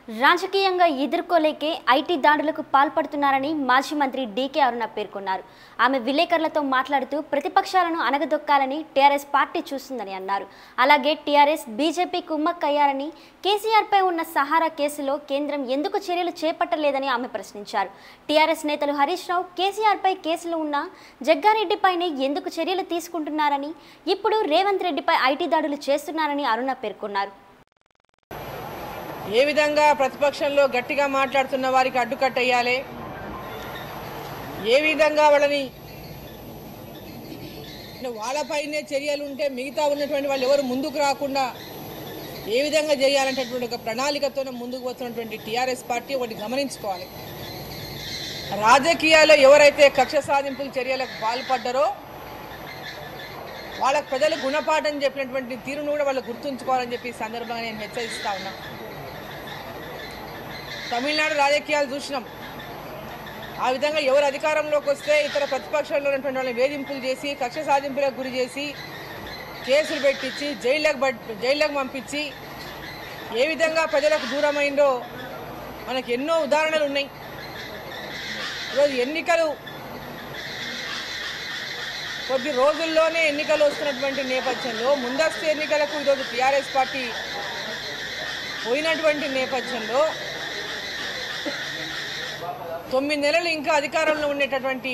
రాజకీయంగా ఎదుర్కోలేకే ఐటీ దాడులకు పాల్పడుతున్నారని మాజీ మంత్రి డీకే అరుణ పేర్కొన్నారు ఆమె విలేకరులతో మాట్లాడుతూ ప్రతిపక్షాలను అనగదొక్కాలని టీఆర్ఎస్ పార్టీ చూస్తుందని అన్నారు అలాగే టీఆర్ఎస్ బీజేపీ కుమ్మక్కయ్యారని కేసీఆర్పై ఉన్న సహారా కేసులో కేంద్రం ఎందుకు చర్యలు చేపట్టలేదని ఆమె ప్రశ్నించారు టీఆర్ఎస్ నేతలు హరీష్ రావు కేసీఆర్పై కేసులు ఉన్న జగ్గారెడ్డిపైనే ఎందుకు చర్యలు తీసుకుంటున్నారని ఇప్పుడు రేవంత్ రెడ్డిపై ఐటీ దాడులు చేస్తున్నారని అరుణ పేర్కొన్నారు ఏ విధంగా ప్రతిపక్షంలో గట్టిగా మాట్లాడుతున్న వారికి అడ్డుకట్టేయాలి ఏ విధంగా వాళ్ళని అంటే వాళ్ళపైనే చర్యలు ఉంటే మిగతా ఉన్నటువంటి వాళ్ళు ఎవరు ముందుకు రాకుండా ఏ విధంగా చేయాలనేటటువంటి ఒక ప్రణాళికతోనే ముందుకు వస్తున్నటువంటి టీఆర్ఎస్ పార్టీ ఒకటి గమనించుకోవాలి రాజకీయాల్లో ఎవరైతే కక్ష సాధింపుల చర్యలకు పాల్పడ్డారో వాళ్ళకు ప్రజలు గుణపాఠం చెప్పినటువంటి తీరును కూడా వాళ్ళు గుర్తుంచుకోవాలని చెప్పి ఈ సందర్భంగా నేను హెచ్చరిస్తా ఉన్నా తమిళనాడు రాజకీయాలు చూసినాం ఆ విధంగా ఎవరు అధికారంలోకి వస్తే ఇతర ప్రతిపక్షంలో ఉన్నటువంటి వాళ్ళని వేధింపులు చేసి కక్ష సాధింపులకు గురి చేసి కేసులు పెట్టించి జైళ్ళకు బట్ జైళ్ళకు పంపించి ఏ విధంగా ప్రజలకు దూరమైందో మనకు ఎన్నో ఉదాహరణలు ఉన్నాయి ఈరోజు ఎన్నికలు కొద్ది రోజుల్లోనే ఎన్నికలు వస్తున్నటువంటి నేపథ్యంలో ముందస్తు ఎన్నికలకు ఈరోజు టీఆర్ఎస్ పార్టీ పోయినటువంటి నేపథ్యంలో తొమ్మిది నెలలు ఇంకా అధికారంలో ఉండేటటువంటి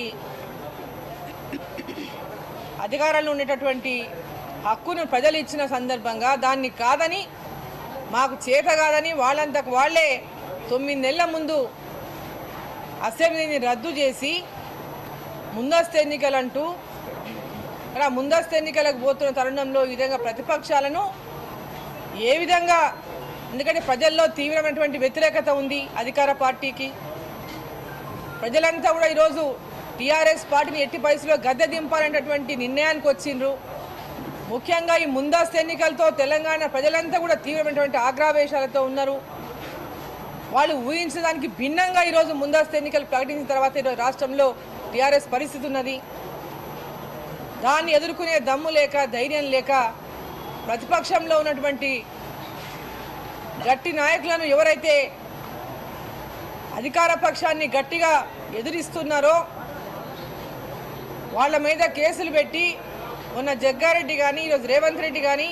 అధికారంలో ఉండేటటువంటి హక్కును ప్రజలు ఇచ్చిన సందర్భంగా దాన్ని కాదని మాకు చేత కాదని వాళ్ళంతకు వాళ్ళే తొమ్మిది నెలల ముందు అసెంబ్లీని రద్దు చేసి ముందస్తు ఎన్నికలంటూ అలా ముందస్తు ఎన్నికలకు పోతున్న తరుణంలో ఈ విధంగా ప్రతిపక్షాలను ఏ విధంగా ఎందుకంటే ప్రజల్లో తీవ్రమైనటువంటి వ్యతిరేకత ఉంది అధికార పార్టీకి ప్రజలంతా కూడా ఈరోజు టీఆర్ఎస్ పార్టీని ఎట్టి పరిస్థితుల్లో గద్దె దింపాలనేటటువంటి నిర్ణయానికి వచ్చిండ్రు ముఖ్యంగా ఈ ముందస్తు ఎన్నికలతో తెలంగాణ ప్రజలంతా కూడా తీవ్రమైనటువంటి ఆగ్రావేశాలతో ఉన్నారు వాళ్ళు ఊహించడానికి భిన్నంగా ఈరోజు ముందస్తు ఎన్నికలు ప్రకటించిన తర్వాత ఈరోజు రాష్ట్రంలో టీఆర్ఎస్ పరిస్థితి ఉన్నది దాన్ని ఎదుర్కొనే దమ్ము లేక ధైర్యం లేక ప్రతిపక్షంలో ఉన్నటువంటి గట్టి నాయకులను ఎవరైతే అధికార పక్షాన్ని గట్టిగా ఎదురిస్తున్నారో వాళ్ళ మీద కేసులు పెట్టి మొన్న జగ్గారెడ్డి కానీ ఈరోజు రేవంత్ రెడ్డి కానీ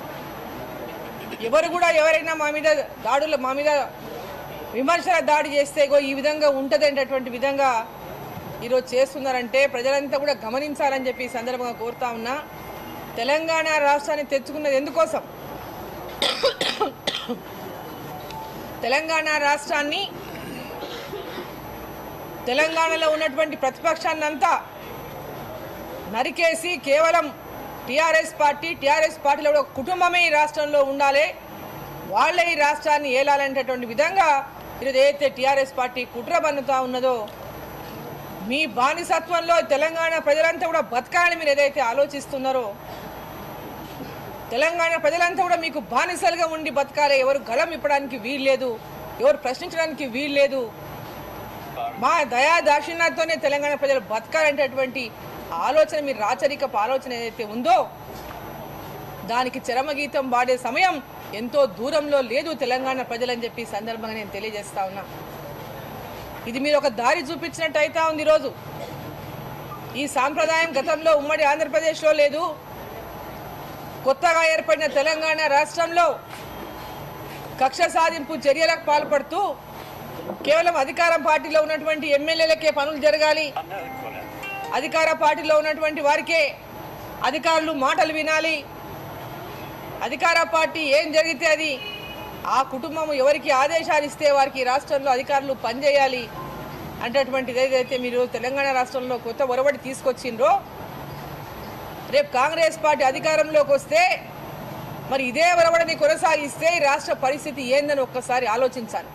ఎవరు కూడా ఎవరైనా మా మీద దాడులు మా మీద విమర్శల దాడి చేస్తే ఇగో ఈ విధంగా ఉంటుంది అనేటటువంటి విధంగా ఈరోజు చేస్తున్నారంటే ప్రజలంతా కూడా గమనించాలని చెప్పి ఈ సందర్భంగా కోరుతా ఉన్నా తెలంగాణ రాష్ట్రాన్ని తెచ్చుకున్నది ఎందుకోసం తెలంగాణ రాష్ట్రాన్ని తెలంగాణలో ఉన్నటువంటి ప్రతిపక్షాన్నంతా నరికేసి కేవలం టీఆర్ఎస్ పార్టీ టీఆర్ఎస్ పార్టీలో ఒక కుటుంబమే ఈ రాష్ట్రంలో ఉండాలి వాళ్ళే ఈ రాష్ట్రాన్ని ఏలాలనేటటువంటి విధంగా ఈరోజు ఏదైతే టీఆర్ఎస్ పార్టీ కుట్ర పన్నుతా ఉన్నదో మీ బానిసత్వంలో తెలంగాణ ప్రజలంతా కూడా బతకాలని మీరు ఏదైతే ఆలోచిస్తున్నారో తెలంగాణ ప్రజలంతా కూడా మీకు బానిసలుగా ఉండి బతకాలి ఎవరు గలం ఇప్పడానికి వీల్లేదు ఎవరు ప్రశ్నించడానికి వీల్లేదు మా దయా దాక్షిణ్యంతోనే తెలంగాణ ప్రజలు బతకాలనేటటువంటి ఆలోచన మీ రాచరికపు ఆలోచన ఏదైతే ఉందో దానికి చరమగీతం పాడే సమయం ఎంతో దూరంలో లేదు తెలంగాణ ప్రజలని చెప్పి ఈ సందర్భంగా నేను తెలియజేస్తా ఉన్నా ఇది మీరు ఒక దారి చూపించినట్టు అయితా ఉంది ఈరోజు ఈ సాంప్రదాయం గతంలో ఉమ్మడి ఆంధ్రప్రదేశ్లో లేదు కొత్తగా ఏర్పడిన తెలంగాణ రాష్ట్రంలో కక్ష సాధింపు చర్యలకు పాల్పడుతూ కేవలం అధికారం పార్టీలో ఉన్నటువంటి ఎమ్మెల్యేలకే పనులు జరగాలి అధికార పార్టీలో ఉన్నటువంటి వారికే అధికారులు మాటలు వినాలి అధికార పార్టీ ఏం జరిగితే అది ఆ కుటుంబం ఎవరికి ఆదేశాలు ఇస్తే వారికి ఈ రాష్ట్రంలో అధికారులు పనిచేయాలి అంటటువంటిది ఏదైతే మీరు తెలంగాణ రాష్ట్రంలో కొత్త ఒరవడి తీసుకొచ్చిండ్రో రేపు కాంగ్రెస్ పార్టీ అధికారంలోకి వస్తే మరి ఇదే ఒరవడిని కొనసాగిస్తే ఈ రాష్ట్ర పరిస్థితి ఏందని ఒక్కసారి ఆలోచించాలి